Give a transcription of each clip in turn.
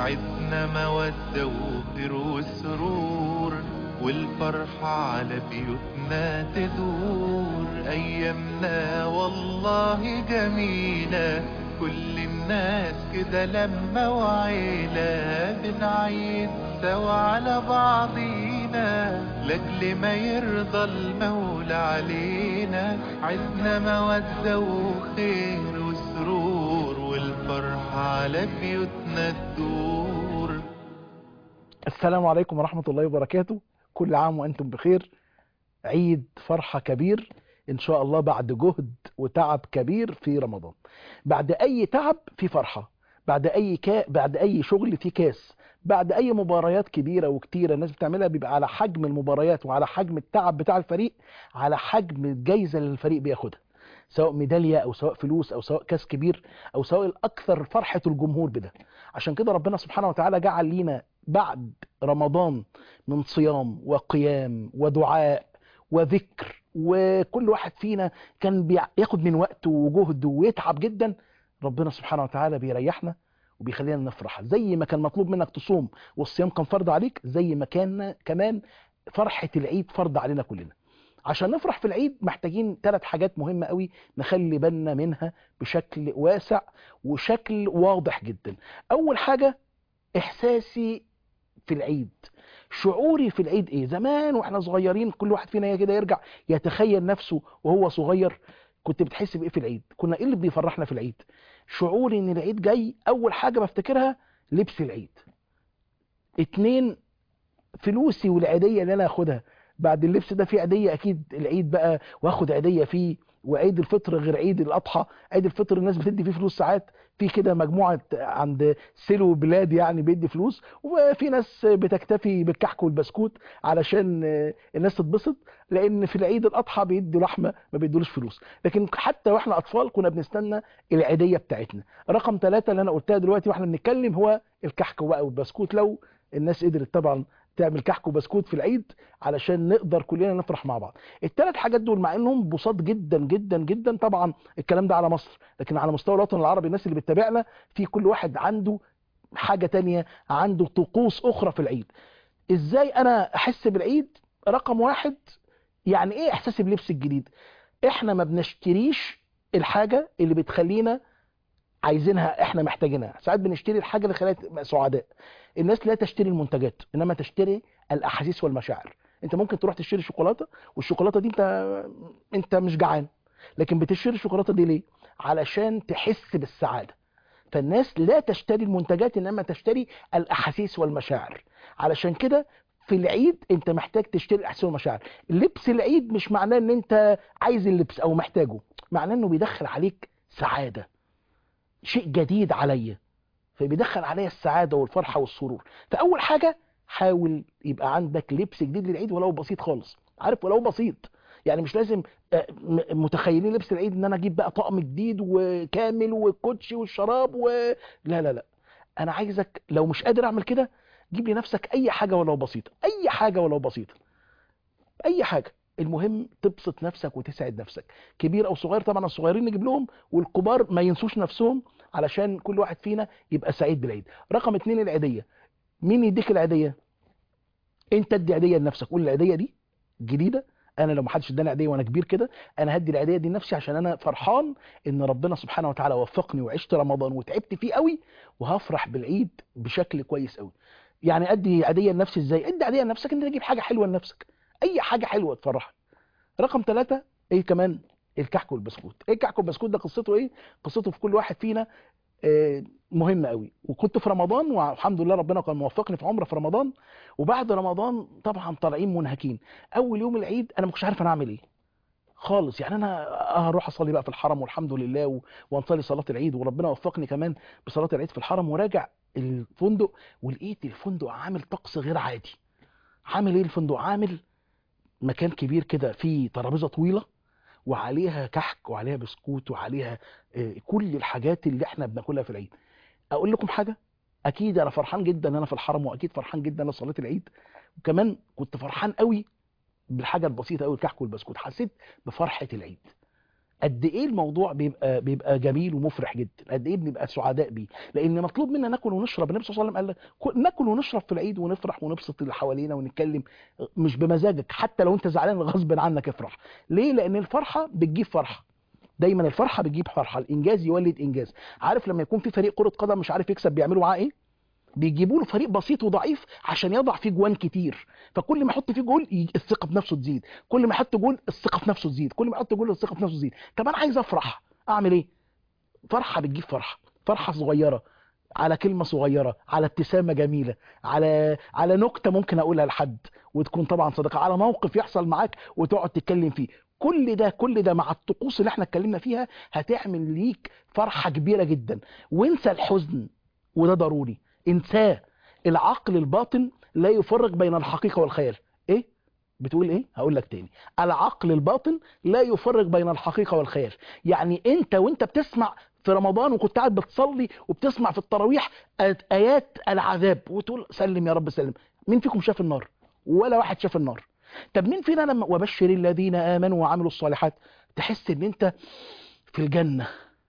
عدنا مودة وخير وسرور والفرحة على بيوتنا تدور أيامنا والله جميلة كل الناس كده لما وعيلة بنعيد سوا على بعضينا لأجل ما يرضى المولى علينا عدنا مودة وخير وسرور والفرحة على بيوتنا تدور السلام عليكم ورحمة الله وبركاته كل عام وأنتم بخير عيد فرحة كبير إن شاء الله بعد جهد وتعب كبير في رمضان بعد أي تعب في فرحة بعد أي كا... بعد أي شغل في كاس بعد أي مباريات كبيرة وكتيرة الناس بتعملها بيبقى على حجم المباريات وعلى حجم التعب بتاع الفريق على حجم الجايزة اللي الفريق بياخدها سواء ميدالية أو سواء فلوس أو سواء كاس كبير أو سواء الأكثر فرحة الجمهور بده عشان كده ربنا سبحانه وتعالى جعل لينا بعد رمضان من صيام وقيام ودعاء وذكر وكل واحد فينا كان بياخد من وقته وجهده ويتعب جدا ربنا سبحانه وتعالى بيريحنا وبيخلينا نفرح زي ما كان مطلوب منك تصوم والصيام كان فرض عليك زي ما كان كمان فرحة العيد فرض علينا كلنا عشان نفرح في العيد محتاجين ثلاث حاجات مهمة قوي نخلي بالنا منها بشكل واسع وشكل واضح جدا اول حاجة احساسي في العيد شعوري في العيد ايه زمان واحنا صغيرين كل واحد فينا كده يرجع يتخيل نفسه وهو صغير كنت بتحس بايه في العيد كنا ايه اللي بيفرحنا في العيد شعوري ان العيد جاي اول حاجة بفتكرها لبس العيد اتنين فلوسي والعيدية اللي انا اخدها بعد اللبس ده في عيدية اكيد العيد بقى واخد عيدية فيه وعيد الفطر غير عيد الاضحى عيد الفطر الناس بتدي فيه فلوس ساعات في كده مجموعة عند سلو بلاد يعني بيدي فلوس وفي ناس بتكتفي بالكحك والبسكوت علشان الناس تتبسط لان في العيد الاضحى بيدوا لحمة ما بيدولوش فلوس لكن حتى واحنا اطفال كنا بنستنى العيدية بتاعتنا رقم ثلاثة اللي انا قلتها دلوقتي واحنا بنتكلم هو الكحك بقى والبسكوت لو الناس قدرت طبعا تعمل كحك وبسكوت في العيد علشان نقدر كلنا نفرح مع بعض الثلاث حاجات دول مع انهم بساط جدا جدا جدا طبعا الكلام ده على مصر لكن على مستوى الوطن العربي الناس اللي بتتابعنا في كل واحد عنده حاجة تانية عنده طقوس اخرى في العيد ازاي انا احس بالعيد رقم واحد يعني ايه احساسي بلبس الجديد احنا ما بنشتريش الحاجة اللي بتخلينا عايزينها احنا محتاجينها ساعات بنشتري الحاجه اللي خلينا سعداء الناس لا تشتري المنتجات انما تشتري الاحاسيس والمشاعر انت ممكن تروح تشتري شوكولاته والشوكولاته دي انت انت مش جعان لكن بتشتري الشوكولاته دي ليه علشان تحس بالسعاده فالناس لا تشتري المنتجات انما تشتري الاحاسيس والمشاعر علشان كده في العيد انت محتاج تشتري الاحاسيس والمشاعر لبس العيد مش معناه ان انت عايز اللبس او محتاجه معناه انه بيدخل عليك سعاده شيء جديد عليا فبيدخل عليا السعادة والفرحة والسرور فأول حاجة حاول يبقى عندك لبس جديد للعيد ولو بسيط خالص عارف ولو بسيط يعني مش لازم متخيلين لبس العيد ان انا اجيب بقى طقم جديد وكامل والكوتشي والشراب و... لا لا لا انا عايزك لو مش قادر اعمل كده جيب لنفسك اي حاجة ولو بسيطة اي حاجة ولو بسيطة اي حاجة المهم تبسط نفسك وتسعد نفسك كبير او صغير طبعا الصغيرين نجيب لهم والكبار ما ينسوش نفسهم علشان كل واحد فينا يبقى سعيد بالعيد رقم اتنين العيدية مين يديك العيدية انت ادي عيدية لنفسك قول العيدية دي جديدة انا لو ما حدش اداني عيديه وانا كبير كده انا هدي العيديه دي لنفسي عشان انا فرحان ان ربنا سبحانه وتعالى وفقني وعشت رمضان وتعبت فيه قوي وهفرح بالعيد بشكل كويس قوي يعني ادي عيديه لنفسي ازاي ادي عيديه لنفسك انت تجيب حاجه حلوه لنفسك اي حاجه حلوه تفرحك رقم ثلاثة ايه كمان الكحك والبسكوت ايه الكحك والبسكوت ده قصته ايه قصته في كل واحد فينا آه مهمة قوي وكنت في رمضان والحمد لله ربنا كان موفقني في عمره في رمضان وبعد رمضان طبعا طالعين منهكين اول يوم العيد انا ما كنتش عارف انا اعمل ايه خالص يعني انا هروح اصلي بقى في الحرم والحمد لله و... ونصلي صلاه العيد وربنا وفقني كمان بصلاه العيد في الحرم وراجع الفندق ولقيت الفندق عامل طقس غير عادي عامل ايه الفندق عامل مكان كبير كده فيه ترابيزه طويله وعليها كحك وعليها بسكوت وعليها كل الحاجات اللي احنا بناكلها في العيد اقول لكم حاجه اكيد انا فرحان جدا ان انا في الحرم واكيد فرحان جدا انا صلاه العيد وكمان كنت فرحان قوي بالحاجه البسيطه قوي الكحك والبسكوت حسيت بفرحه العيد قد ايه الموضوع بيبقى بيبقى جميل ومفرح جدا قد ايه بنبقى سعداء بيه لان مطلوب منا ناكل ونشرب النبي صلى الله عليه وسلم قال لك كل- ناكل ونشرب في العيد ونفرح ونبسط اللي حوالينا ونتكلم مش بمزاجك حتى لو انت زعلان غصب عنك افرح ليه لان الفرحه بتجيب فرحه دايما الفرحه بتجيب فرحه الانجاز يولد انجاز عارف لما يكون في فريق كره قدم مش عارف يكسب بيعملوا معاه ايه بيجيبوا له فريق بسيط وضعيف عشان يضع فيه جوان كتير فكل ما يحط فيه جول ي- الثقه بنفسه تزيد كل ما يحط جول الثقه في نفسه تزيد كل ما يحط جول الثقه في نفسه تزيد طب انا عايز افرح اعمل ايه فرحه بتجيب فرحه فرحه صغيره على كلمه صغيره على ابتسامه جميله على على نكته ممكن اقولها لحد وتكون طبعا صدقه على موقف يحصل معاك وتقعد تتكلم فيه كل ده كل ده مع الطقوس اللي احنا اتكلمنا فيها هتعمل ليك فرحه كبيره جدا وانسى الحزن وده ضروري انساه العقل الباطن لا يفرق بين الحقيقه والخيال ايه بتقول ايه هقول لك تاني العقل الباطن لا يفرق بين الحقيقه والخيال يعني انت وانت بتسمع في رمضان وكنت قاعد بتصلي وبتسمع في التراويح آيات- ايات العذاب وتقول سلم يا رب سلم مين فيكم شاف النار ولا واحد شاف النار طب مين فينا لما وبشر الذين امنوا وعملوا الصالحات تحس ان انت في الجنه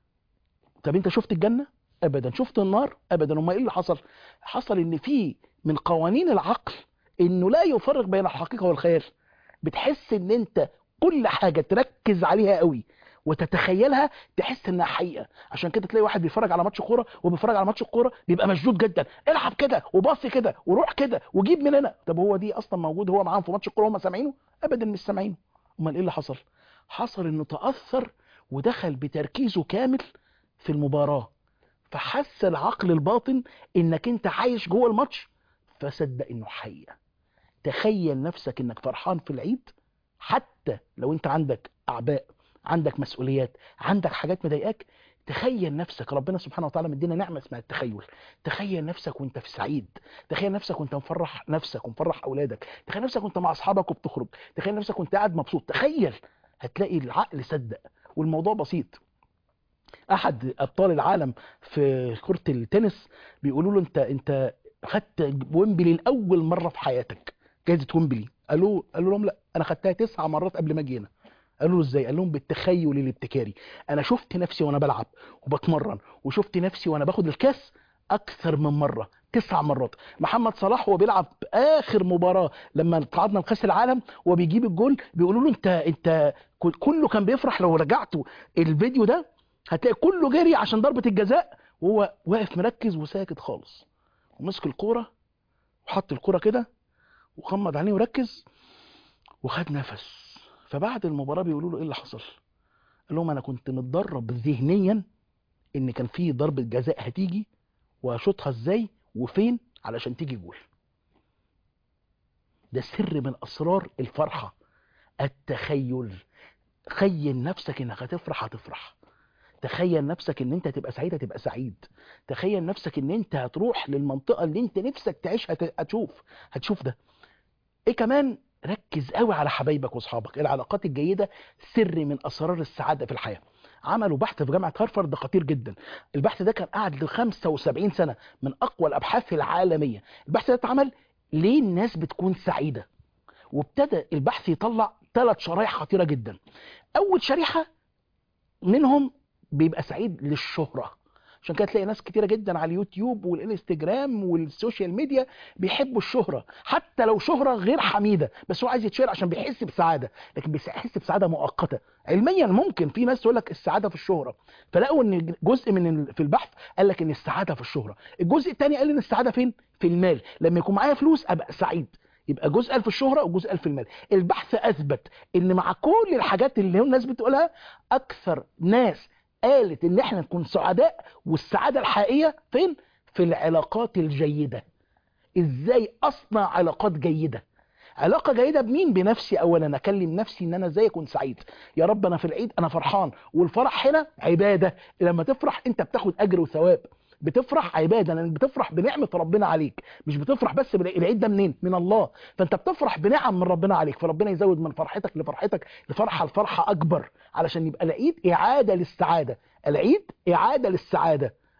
طب انت شفت الجنه ابدا شفت النار ابدا امال ايه اللي حصل حصل ان في من قوانين العقل انه لا يفرق بين الحقيقه والخيال بتحس ان انت كل حاجه تركز عليها قوي وتتخيلها تحس انها حقيقه عشان كده تلاقي واحد بيتفرج على ماتش كوره وبيتفرج على ماتش الكوره بيبقى مشدود جدا العب كده وباصي كده وروح كده وجيب من هنا طب هو دي اصلا موجود هو معاهم في ماتش الكوره هم سامعينه ابدا مش سامعينه امال ايه اللي حصل حصل انه تاثر ودخل بتركيزه كامل في المباراه فحس العقل الباطن انك انت عايش جوه الماتش فصدق انه حقيقه تخيل نفسك انك فرحان في العيد حتى لو انت عندك اعباء عندك مسؤوليات عندك حاجات مضايقاك تخيل نفسك ربنا سبحانه وتعالى مدينا نعمه اسمها التخيل تخيل نفسك وانت في سعيد تخيل نفسك وانت مفرح نفسك ومفرح اولادك تخيل نفسك وانت مع اصحابك وبتخرج تخيل نفسك وانت قاعد مبسوط تخيل هتلاقي العقل صدق والموضوع بسيط احد ابطال العالم في كره التنس بيقولوا له انت انت خدت ويمبلي لاول مره في حياتك جائزه ويمبلي قالوا قالوا لهم لا انا خدتها تسع مرات قبل ما اجي هنا قالوا له ازاي قال لهم بالتخيل الابتكاري انا شفت نفسي وانا بلعب وبتمرن وشفت نفسي وانا باخد الكاس اكثر من مره تسع مرات محمد صلاح وهو بيلعب اخر مباراه لما صعدنا لكاس العالم وبيجيب الجول بيقولوا له انت انت كل- كله كان بيفرح لو رجعتوا الفيديو ده هتلاقي كله جري عشان ضربه الجزاء وهو واقف مركز وساكت خالص ومسك الكوره وحط الكوره كده وغمض عينيه وركز وخد نفس فبعد المباراه بيقولوا له ايه اللي حصل قال لهم انا كنت متدرب ذهنيا ان كان في ضربه جزاء هتيجي واشوطها ازاي وفين علشان تيجي جول ده سر من اسرار الفرحه التخيل خيل نفسك انك هتفرح هتفرح تخيل نفسك ان انت هتبقى سعيد هتبقى سعيد تخيل نفسك ان انت هتروح للمنطقه اللي انت نفسك تعيشها هت- هتشوف هتشوف ده ايه كمان ركز قوي على حبايبك واصحابك العلاقات الجيده سر من اسرار السعاده في الحياه عملوا بحث في جامعه هارفارد ده خطير جدا البحث ده كان قعد ل 75 سنه من اقوى الابحاث العالميه البحث ده اتعمل ليه الناس بتكون سعيده وابتدى البحث يطلع ثلاث شرائح خطيره جدا اول شريحه منهم بيبقى سعيد للشهره عشان كده تلاقي ناس كتيره جدا على اليوتيوب والانستجرام والسوشيال ميديا بيحبوا الشهره حتى لو شهره غير حميده بس هو عايز يتشهر عشان بيحس بسعاده لكن بيحس بسعاده مؤقته علميا ممكن في ناس تقول لك السعاده في الشهره فلقوا ان جزء من ال- في البحث قال لك ان السعاده في الشهره الجزء الثاني قال ان السعاده فين في المال لما يكون معايا فلوس ابقى سعيد يبقى جزء قال في الشهره وجزء قال في المال البحث اثبت ان مع كل الحاجات اللي هم الناس بتقولها اكثر ناس قالت ان احنا نكون سعداء والسعاده الحقيقيه فين في العلاقات الجيده ازاي اصنع علاقات جيده علاقه جيده بمين بنفسي اولا اكلم نفسي ان انا ازاي اكون سعيد يا رب انا في العيد انا فرحان والفرح هنا عباده لما تفرح انت بتاخد اجر وثواب بتفرح عباده لانك بتفرح بنعمه ربنا عليك مش بتفرح بس بالعيد العيد ده منين من الله فانت بتفرح بنعم من ربنا عليك فربنا يزود من فرحتك لفرحتك لفرحه لفرحه اكبر علشان يبقى العيد اعاده للسعاده العيد اعاده للسعاده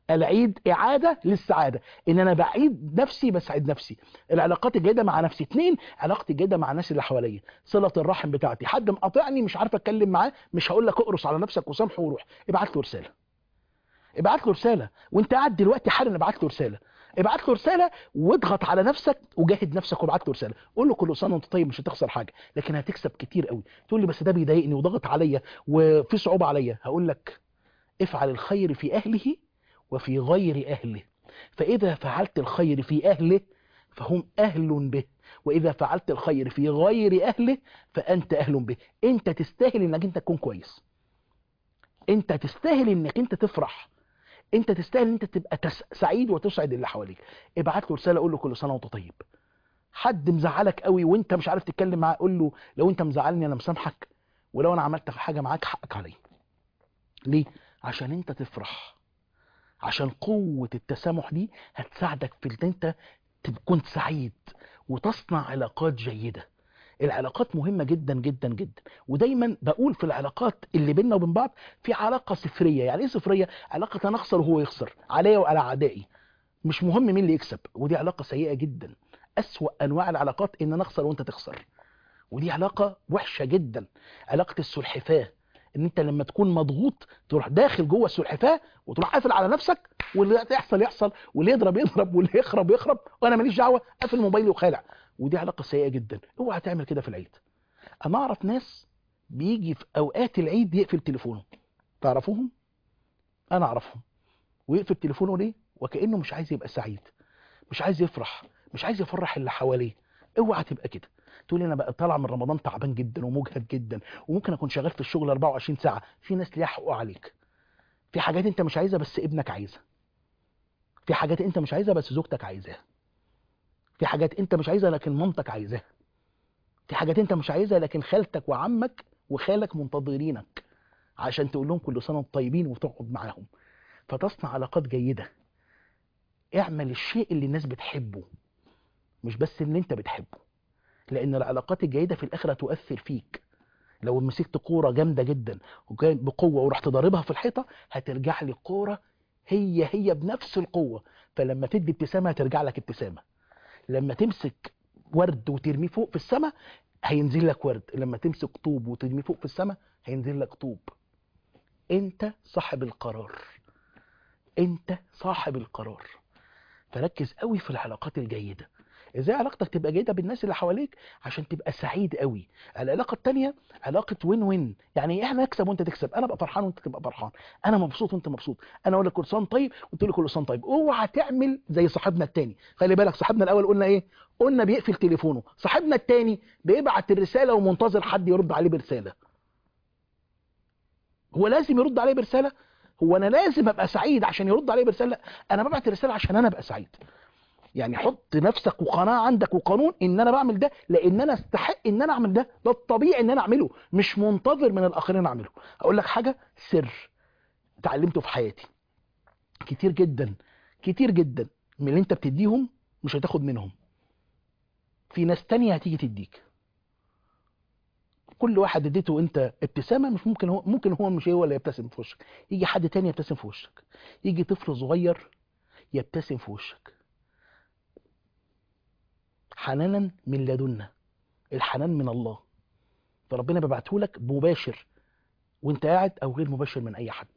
العيد إعادة للسعادة إن أنا بعيد نفسي بسعد نفسي العلاقات الجيدة مع نفسي اتنين علاقتي الجيدة مع الناس اللي حواليا صلة الرحم بتاعتي حد مقاطعني مش عارف أتكلم معاه مش هقول لك اقرص على نفسك وسامحه وروح ابعت له رسالة ابعت له رسالة وانت قاعد دلوقتي حالا ابعت له رسالة ابعت له رسالة واضغط على نفسك وجاهد نفسك وابعت له رسالة قول له كل سنة وانت طيب مش هتخسر حاجة لكن هتكسب كتير قوي تقول لي بس ده بيضايقني وضغط عليا وفي صعوبة عليا هقول لك افعل الخير في أهله وفي غير أهله فإذا فعلت الخير في أهله فهم أهل به وإذا فعلت الخير في غير أهله فأنت أهل به أنت تستاهل أنك أنت تكون كويس أنت تستاهل أنك أنت تفرح أنت تستاهل أن أنت تبقى تس... سعيد وتسعد اللي حواليك ابعت له رسالة قول له كل سنة وأنت طيب حد مزعلك قوي وانت مش عارف تتكلم معاه قول له لو انت مزعلني انا مسامحك ولو انا عملت حاجه معاك حقك عليا ليه عشان انت تفرح عشان قوة التسامح دي هتساعدك في ان انت تكون سعيد وتصنع علاقات جيدة العلاقات مهمة جدا جدا جدا ودايما بقول في العلاقات اللي بيننا وبين بعض في علاقة صفرية يعني ايه صفرية علاقة انا اخسر وهو يخسر عليا وعلى اعدائي مش مهم مين اللي يكسب ودي علاقة سيئة جدا اسوأ انواع العلاقات ان انا اخسر وانت تخسر ودي علاقة وحشة جدا علاقة السلحفاه ان انت لما تكون مضغوط تروح داخل جوه السلحفاه وتروح قافل على نفسك واللي يحصل يحصل واللي يضرب يضرب واللي يخرب يخرب وانا ماليش دعوه قافل موبايلي وخالع ودي علاقه سيئه جدا اوعى تعمل كده في العيد انا اعرف ناس بيجي في اوقات العيد يقفل تليفونه تعرفوهم انا اعرفهم ويقفل تليفونه ليه وكانه مش عايز يبقى سعيد مش عايز يفرح مش عايز يفرح اللي حواليه اوعى تبقى كده تقول لي انا بقى طالع من رمضان تعبان جدا ومجهد جدا وممكن اكون شغال في الشغل 24 ساعه في ناس ليها حقوق عليك في حاجات انت مش عايزها بس ابنك عايزها في حاجات انت مش عايزها بس زوجتك عايزاها في حاجات انت مش عايزها لكن مامتك عايزاها في حاجات انت مش عايزها لكن خالتك وعمك وخالك منتظرينك عشان تقول لهم كل سنه وانتم طيبين وتقعد معاهم فتصنع علاقات جيده اعمل الشيء اللي الناس بتحبه مش بس اللي انت بتحبه لان العلاقات الجيده في الاخره تؤثر فيك لو مسكت كوره جامده جدا وكان بقوه ورحت ضاربها في الحيطه هترجع لي كوره هي هي بنفس القوه فلما تدي ابتسامه هترجع لك ابتسامه لما تمسك ورد وترميه فوق في السماء هينزل لك ورد لما تمسك طوب وترميه فوق في السماء هينزل لك طوب انت صاحب القرار انت صاحب القرار فركز قوي في العلاقات الجيده ازاي علاقتك تبقى جيده بالناس اللي حواليك عشان تبقى سعيد قوي العلاقه الثانيه علاقه وين وين يعني احنا نكسب وانت تكسب انا ابقى فرحان وانت تبقى فرحان انا مبسوط وانت مبسوط انا اقول لك كل سنه طيب وانت تقول لي كل سنه طيب اوعى تعمل زي صاحبنا الثاني خلي بالك صاحبنا الاول قلنا ايه قلنا بيقفل تليفونه صاحبنا الثاني بيبعت الرساله ومنتظر حد يرد عليه برساله هو لازم يرد عليه برساله هو انا لازم ابقى سعيد عشان يرد عليه برساله لا انا ببعت الرساله عشان انا ابقى سعيد يعني حط نفسك وقناعه عندك وقانون ان انا بعمل ده لان انا استحق ان انا اعمل ده ده الطبيعي ان انا اعمله مش منتظر من الاخرين اعمله اقول لك حاجه سر اتعلمته في حياتي كتير جدا كتير جدا من اللي انت بتديهم مش هتاخد منهم في ناس تانية هتيجي تديك كل واحد اديته انت ابتسامه مش ممكن هو ممكن هو مش هو اللي يبتسم في وشك يجي حد تاني يبتسم في وشك يجي طفل صغير يبتسم في وشك حنانا من لدنا الحنان من الله فربنا بيبعته لك مباشر وانت قاعد او غير مباشر من اي حد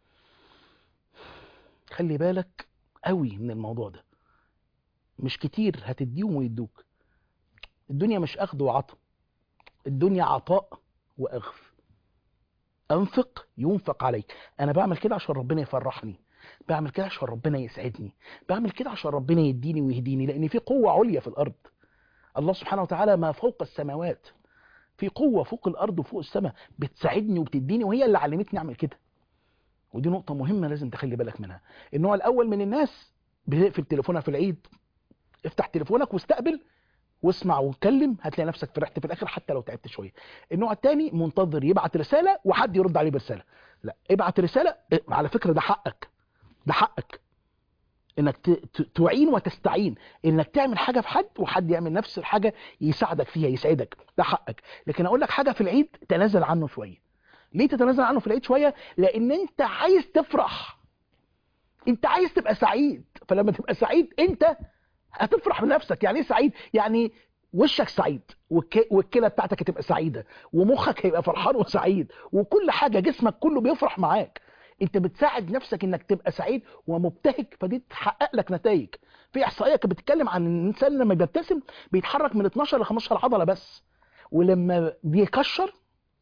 خلي بالك قوي من الموضوع ده مش كتير هتديهم ويدوك الدنيا مش اخذ وعطاء الدنيا عطاء واخذ انفق ينفق عليك انا بعمل كده عشان ربنا يفرحني بعمل كده عشان ربنا يسعدني بعمل كده عشان ربنا يديني ويهديني لان في قوه عليا في الارض الله سبحانه وتعالى ما فوق السماوات في قوه فوق الارض وفوق السماء بتساعدني وبتديني وهي اللي علمتني اعمل كده ودي نقطه مهمه لازم تخلي بالك منها النوع الاول من الناس بتقفل تليفونها في العيد افتح تليفونك واستقبل واسمع واتكلم هتلاقي نفسك فرحت في الاخر حتى لو تعبت شويه النوع الثاني منتظر يبعت رساله وحد يرد عليه برساله لا ابعت رساله على فكره ده حقك ده حقك انك تعين وتستعين انك تعمل حاجه في حد وحد يعمل نفس الحاجه يساعدك فيها يسعدك ده حقك لكن اقول لك حاجه في العيد تنازل عنه شويه ليه تتنازل عنه في العيد شويه لان انت عايز تفرح انت عايز تبقى سعيد فلما تبقى سعيد انت هتفرح بنفسك يعني ايه سعيد يعني وشك سعيد والك- والكلى بتاعتك هتبقى سعيده ومخك هيبقى فرحان وسعيد وكل حاجه جسمك كله بيفرح معاك انت بتساعد نفسك انك تبقى سعيد ومبتهج فدي تحقق لك نتائج في احصائيه كانت بتتكلم عن ان الانسان لما بيبتسم بيتحرك من 12 ل 15 عضله بس ولما بيكشر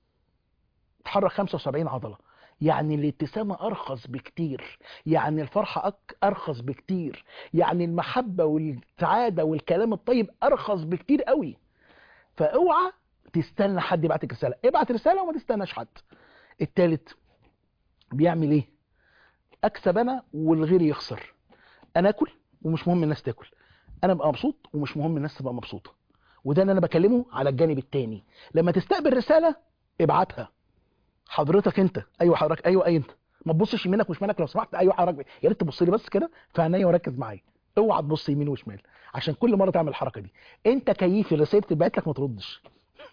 تحرك 75 عضله يعني الابتسامة أرخص بكتير يعني الفرحة أك أرخص بكتير يعني المحبة والسعادة والكلام الطيب أرخص بكتير قوي فاوعى تستنى حد يبعت لك رسالة ابعت رسالة وما تستناش حد التالت بيعمل ايه اكسب انا والغير يخسر انا اكل ومش مهم الناس تاكل انا ابقى مبسوط ومش مهم الناس تبقى مبسوطة وده اللي انا بكلمه على الجانب التاني لما تستقبل رسالة ابعتها حضرتك انت ايوه حضرتك ايوه اي انت ما تبصش يمينك وشمالك لو سمحت ايوه حضرتك يا ريت تبص لي بس كده في عينيا وركز معايا اوعى تبص يمين وشمال عشان كل مره تعمل الحركه دي انت كيف الرسائل بتتبعت لك ما تردش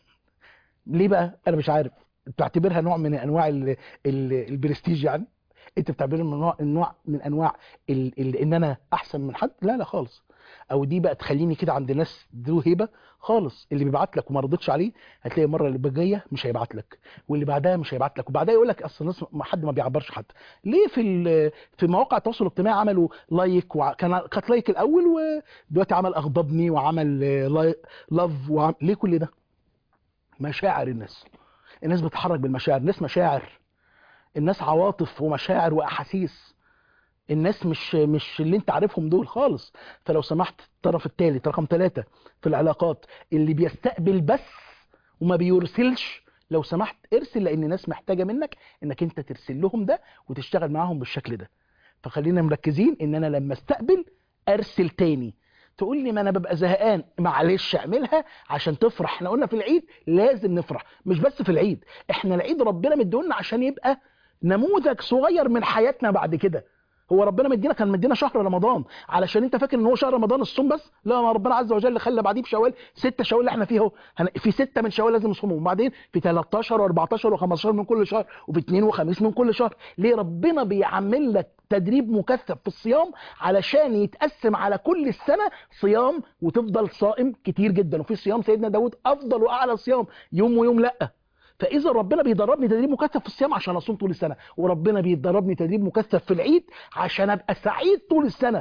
ليه بقى انا مش عارف تعتبرها نوع من انواع ال ال البرستيج يعني انت بتعتبرها من نوع نوع من انواع ال ال ان انا احسن من حد لا لا خالص او دي بقى تخليني كده عند ناس ذو هيبه خالص اللي بيبعت لك وما رضيتش عليه هتلاقي المره اللي جايه مش هيبعت لك واللي بعدها مش هيبعت لك وبعدها يقول لك اصل الناس ما حد ما بيعبرش حد ليه في ال- في مواقع التواصل الاجتماعي عملوا لايك وع- كان كانت لايك الاول ودلوقتي عمل اغضبني وعمل آه، لاي- لاف وعم... ليه كل ده مشاعر الناس الناس بتتحرك بالمشاعر الناس مشاعر الناس عواطف ومشاعر واحاسيس الناس مش مش اللي انت عارفهم دول خالص فلو سمحت الطرف الثالث رقم ثلاثة في العلاقات اللي بيستقبل بس وما بيرسلش لو سمحت ارسل لان الناس محتاجة منك انك انت ترسل لهم ده وتشتغل معاهم بالشكل ده فخلينا مركزين ان انا لما استقبل ارسل تاني تقول لي ما انا ببقى زهقان معلش اعملها عشان تفرح احنا قلنا في العيد لازم نفرح مش بس في العيد احنا العيد ربنا مديهولنا عشان يبقى نموذج صغير من حياتنا بعد كده هو ربنا مدينا كان مدينا شهر رمضان علشان انت فاكر ان هو شهر رمضان الصوم بس لا ما ربنا عز وجل خلى بعديه بشوال ستة شوال اللي احنا فيه اهو هن- في ستة من شوال لازم نصومهم وبعدين في 13 و14 و15 من كل شهر وفي اثنين وخميس من كل شهر ليه ربنا بيعمل لك تدريب مكثف في الصيام علشان يتقسم على كل السنة صيام وتفضل صائم كتير جدا وفي صيام سيدنا داود افضل واعلى صيام يوم ويوم لا فاذا ربنا بيدربني تدريب مكثف في الصيام عشان اصوم طول السنه وربنا بيدربني تدريب مكثف في العيد عشان ابقى سعيد طول السنه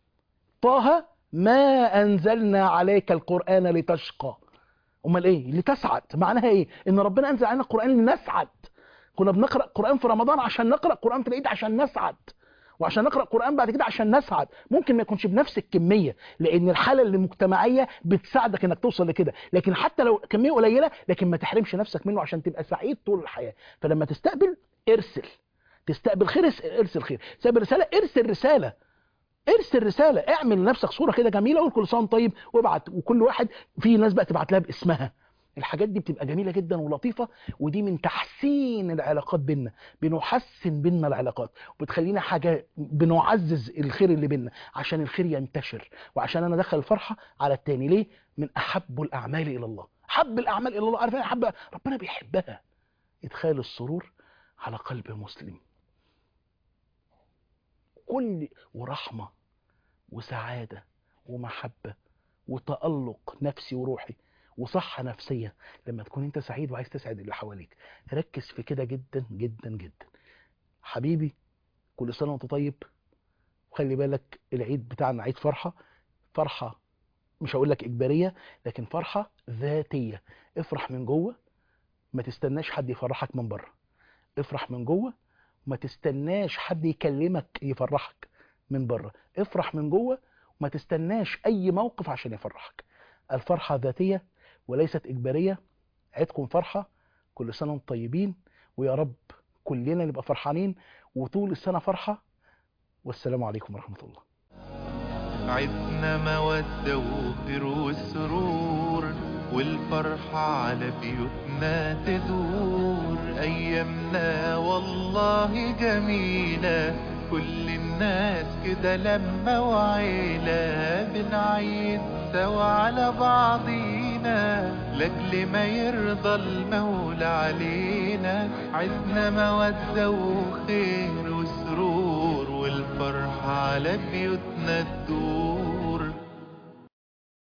طه ما انزلنا عليك القران لتشقى امال ايه لتسعد معناها ايه ان ربنا انزل علينا القران لنسعد كنا بنقرا قران في رمضان عشان نقرا قران في العيد عشان نسعد وعشان نقرا قران بعد كده عشان نسعد ممكن ما يكونش بنفس الكميه لان الحاله المجتمعيه بتساعدك انك توصل لكده لكن حتى لو كميه قليله لكن ما تحرمش نفسك منه عشان تبقى سعيد طول الحياه فلما تستقبل ارسل تستقبل خير اس- ارسل خير تستقبل رساله ارسل رساله ارسل رساله اعمل لنفسك صوره كده جميله وقول كل سنه وأنت طيب وابعت وكل واحد في ناس بقى تبعت لها باسمها الحاجات دي بتبقى جميله جدا ولطيفه ودي من تحسين العلاقات بينا بنحسن بينا العلاقات وبتخلينا حاجه بنعزز الخير اللي بينا عشان الخير ينتشر وعشان انا ادخل الفرحه على التاني ليه من احب الاعمال الى الله حب الاعمال الى الله عارف ايه حب ربنا بيحبها ادخال السرور على قلب مسلم كل ورحمه وسعاده ومحبه وتالق نفسي وروحي وصحه نفسيه لما تكون انت سعيد وعايز تسعد اللي حواليك ركز في كده جدا جدا جدا حبيبي كل سنه وانت طيب وخلي بالك العيد بتاعنا عيد فرحه فرحه مش هقول لك اجباريه لكن فرحه ذاتيه افرح من جوه ما تستناش حد يفرحك من بره افرح من جوه وما تستناش حد يكلمك يفرحك من بره افرح من جوه وما تستناش اي موقف عشان يفرحك الفرحه ذاتيه وليست اجباريه عيدكم فرحه كل سنه وانتم طيبين ويا رب كلنا نبقى فرحانين وطول السنه فرحه والسلام عليكم ورحمه الله عدنا مودة وخير وسرور والفرحة على بيوتنا تدور أيامنا والله جميلة كل الناس كده لما وعيلة بنعيد سوا على بعضينا لأجل ما يرضى المولى علينا عدنا مودة وخير وسرور والفرحة والفرحة على بيوتنا تدور